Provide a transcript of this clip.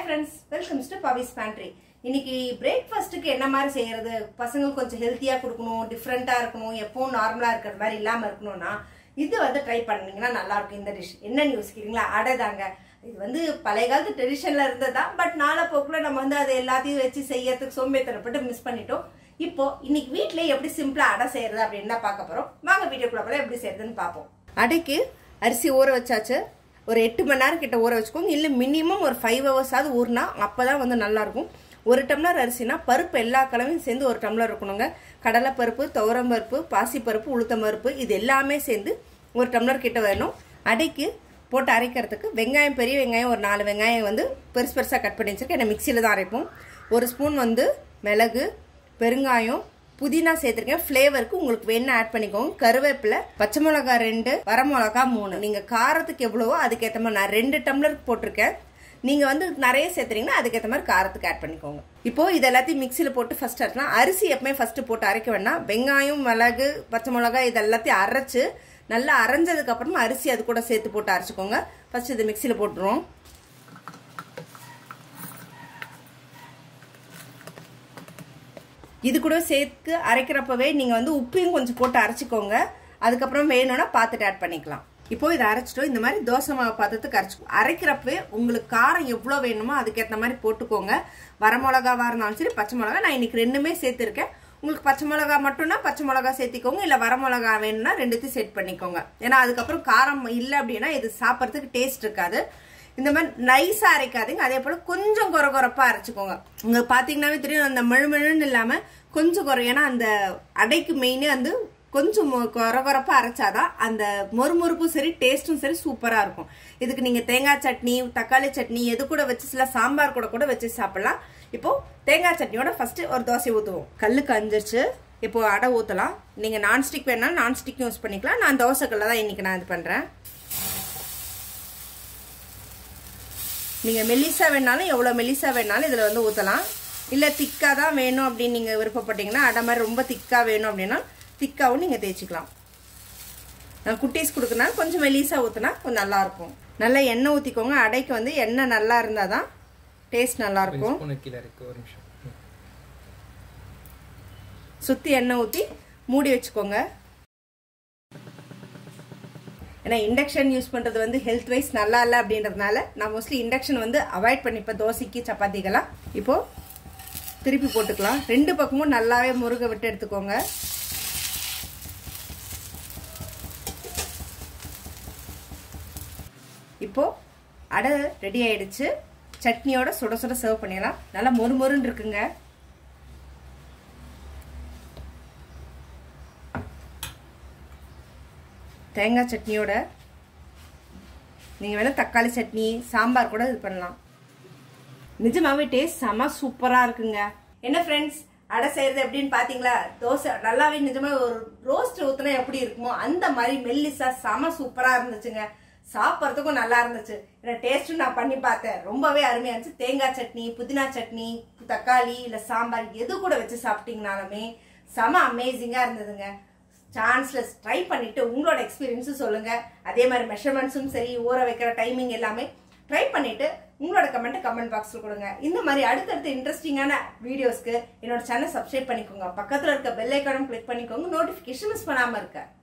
friends welcomes to Pavi's pantry இன்னைக்கு பிரேக்ஃபாஸ்ட்டுக்கு என்ன மாதிரி செய்யறது பசங்களுக்கு கொஞ்சம் ஹெல்த்தியாக கொடுக்கணும் டிஃப்ரெண்ட்டாக இருக்கணும் எப்பவும் நார்மலாக இருக்கிற மாதிரி இல்லாமல் இருக்கணும்னா இது வந்து ட்ரை பண்ணீங்கன்னா நல்லா இருக்கும் இந்த டிஷ் என்னன்னு யோசிக்கிறீங்களா அடை தாங்க இது வந்து பழைய காலத்து ட்ரெடிஷன்ல இருந்ததா பட் நாளப்போக்கில் நம்ம வந்து அதை எல்லாத்தையும் வச்சு செய்யறதுக்கு சோம்பேத்தனப்பட்டு மிஸ் பண்ணிட்டோம் இப்போ இன்னைக்கு வீட்டிலே எப்படி சிம்பிளா அடை செய்யறது அப்படின்னு தான் பார்க்க போறோம் வாங்க வீடியோக்குள்ள போல எப்படி செய்யறதுன்னு பார்ப்போம் அடைக்கு அரிசி ஊற வச்சாச்சு ஒரு எட்டு மணி நேரம் கிட்ட ஊற வச்சுக்கோங்க இல்லை மினிமம் ஒரு ஃபைவ் ஹவர்ஸாவது ஊறினா அப்பதான் வந்து நல்லா இருக்கும் ஒரு டம்ளர் அரிசினா பருப்பு எல்லா கலவையும் சேர்ந்து ஒரு டம்ளர் இருக்கணுங்க கடலைப்பருப்பு துவரம் பருப்பு பாசிப்பருப்பு உளுத்தம் பருப்பு இது எல்லாமே சேர்ந்து ஒரு டம்ளர் கிட்ட வேணும் அடைக்கு போட்டு அரைக்கிறதுக்கு வெங்காயம் பெரிய வெங்காயம் ஒரு நாலு வெங்காயம் வந்து பெருசு பெருசாக கட் பண்ணி வச்சிருக்கேன் ஏன்னா மிக்சியில் தான் அரைப்போம் ஒரு ஸ்பூன் வந்து மிளகு பெருங்காயம் புதினா சேர்த்துருக்கேன் ஃப்ளேவருக்கு உங்களுக்கு வேணும் ஆட் பண்ணிக்கோங்க கருவேப்பிலை பச்சை மிளகா ரெண்டு வரமிளகா மூணு நீங்கள் காரத்துக்கு எவ்வளவோ அதுக்கேற்ற மாதிரி நான் ரெண்டு டம்ளருக்கு போட்டிருக்கேன் நீங்கள் வந்து நிறைய சேர்த்துறீங்கன்னா அதுக்கேற்ற மாதிரி காரத்துக்கு ஆட் பண்ணிக்கோங்க இப்போ இது எல்லாத்தையும் மிக்சியில் போட்டு ஃபர்ஸ்ட் அரைக்கலாம் அரிசி எப்பவுமே ஃபர்ஸ்ட் போட்டு அரைக்க வேண்டாம் வெங்காயம் மிளகு பச்சை மிளகாய் இது எல்லாத்தையும் அரைச்சு நல்லா அரைஞ்சதுக்கு அப்புறமா அரிசி அது கூட சேர்த்து போட்டு அரைச்சிக்கோங்க ஃபர்ஸ்ட் இது மிக்சியில் போட்டுருவோம் இது கூட சேர்த்து அரைக்கிறப்பவே நீங்கள் வந்து உப்பையும் கொஞ்சம் போட்டு அரைச்சிக்கோங்க அதுக்கப்புறம் வேணும்னா பார்த்துட்டு ஆட் பண்ணிக்கலாம் இப்போ இதை அரைச்சிட்டோம் இந்த மாதிரி தோசை மாவு பாத்திரத்துக்கு அரைச்சிக்கோ அரைக்கிறப்பவே உங்களுக்கு காரம் எவ்வளோ வேணுமோ அதுக்கேற்ற மாதிரி போட்டுக்கோங்க வரமிளகாவாக இருந்தாலும் சரி பச்சை மிளகா நான் இன்னைக்கு ரெண்டுமே சேர்த்துருக்கேன் உங்களுக்கு பச்சை மிளகா மட்டும்னா பச்சை மிளகா சேர்த்திக்கோங்க இல்லை வரமிளகா வேணும்னா ரெண்டுத்தையும் செட் பண்ணிக்கோங்க ஏன்னா அதுக்கப்புறம் காரம் இல்லை அப்படின்னா இது சாப்பிட்றதுக்கு டேஸ்ட் இருக்காது இந்த மாதிரி நைஸாக அரைக்காதீங்க அதே போல் கொஞ்சம் குறை குறைப்பாக அரைச்சிக்கோங்க உங்களுக்கு பார்த்தீங்கன்னாவே தெரியும் அந்த மழுமழுன்னு இல்லாமல் கொஞ்சம் குறை ஏன்னா அந்த அடைக்கு மெயினே வந்து கொஞ்சம் குறை குறைப்பாக அரைச்சாதான் அந்த மொறுமொறுப்பும் சரி டேஸ்ட்டும் சரி சூப்பராக இருக்கும் இதுக்கு நீங்கள் தேங்காய் சட்னி தக்காளி சட்னி எது கூட வச்சு சில சாம்பார் கூட கூட வச்சு சாப்பிடலாம் இப்போ தேங்காய் சட்னியோட ஃபர்ஸ்ட் ஒரு தோசை ஊற்றுவோம் கல்லுக்கு அஞ்சிருச்சு இப்போ அடை ஊற்றலாம் நீங்கள் நான்ஸ்டிக் வேணாலும் நான்ஸ்டிக்கும் யூஸ் பண்ணிக்கலாம் நான் தோசைக்கல்ல தான் இன்னைக்கு நான் இது பண்ணுறேன் நீங்கள் மெல்லிசா வேணாலும் எவ்வளோ மெல்லிசா வேணாலும் இதில் வந்து ஊற்றலாம் இல்லை திக்காக தான் வேணும் அப்படின்னு நீங்கள் விருப்பப்பட்டீங்கன்னா அடை மாதிரி ரொம்ப திக்காக வேணும் அப்படின்னா திக்காவும் நீங்கள் தேய்ச்சிக்கலாம் நான் குட்டீஸ் கொடுக்குறனா கொஞ்சம் மெல்லிசா ஊற்றினா கொஞ்சம் நல்லாயிருக்கும் நல்லா எண்ணெய் ஊற்றிக்கோங்க அடைக்கு வந்து எண்ணெய் நல்லா இருந்தால் தான் டேஸ்ட் நல்லாயிருக்கும் கீழே இருக்கு ஒரு நிமிஷம் சுற்றி எண்ணெய் ஊற்றி மூடி வச்சுக்கோங்க ஏன்னா இண்டக்ஷன் யூஸ் பண்ணுறது வந்து ஹெல்த் வைஸ் நல்லா இல்லை அப்படின்றதுனால நான் மோஸ்ட்லி இண்டக்ஷன் வந்து அவாய்ட் பண்ணிப்பேன் தோசைக்கு சப்பாத்திக்கெல்லாம் இப்போது திருப்பி போட்டுக்கலாம் ரெண்டு பக்கமும் நல்லாவே முருக விட்டு எடுத்துக்கோங்க இப்போ அடை ரெடி ஆயிடுச்சு சட்னியோட சுட சுட சர்வ் பண்ணிடலாம் நல்லா மொறு மொறுன்னு இருக்குங்க தேங்காய் சட்னியோட நீங்கள் வேணால் தக்காளி சட்னி சாம்பார் கூட இது பண்ணலாம் நிஜமாவே டேஸ்ட் செம சூப்பராக இருக்குங்க என்ன ஃப்ரெண்ட்ஸ் அடை செய்கிறது எப்படின்னு பார்த்தீங்களா தோசை நல்லாவே நிஜமாக ஒரு ரோஸ்ட் ஊற்றினா எப்படி இருக்குமோ அந்த மாதிரி மெல்லிசா செம சூப்பராக இருந்துச்சுங்க சாப்பிட்றதுக்கும் நல்லா இருந்துச்சு ஏன்னா டேஸ்ட்டும் நான் பண்ணி பார்த்தேன் ரொம்பவே அருமையாக இருந்துச்சு தேங்காய் சட்னி புதினா சட்னி தக்காளி இல்லை சாம்பார் எது கூட வச்சு சாப்பிட்டீங்கனாலுமே செம அமேசிங்காக இருந்ததுங்க சான்ஸ்லெஸ் ட்ரை பண்ணிட்டு உங்களோட எக்ஸ்பீரியன்ஸும் சொல்லுங்க அதே மாதிரி மெஷர்மெண்ட்ஸும் சரி ஊற வைக்கிற டைமிங் எல்லாமே ட்ரை பண்ணிட்டு உங்களோட கமெண்ட்டை கமெண்ட் பாக்ஸில் கொடுங்க இந்த மாதிரி அடுத்தடுத்த இன்ட்ரெஸ்டிங்கான வீடியோஸ்க்கு என்னோட சேனல் சப்ஸ்கிரைப் பண்ணிக்கோங்க பக்கத்தில் இருக்க பெல் ஐக்கானும் கிளிக் பண்ணிக்கோங்க நோட்டிஃபிகேஷன் மிஸ் பண்ணாமல் இருக்க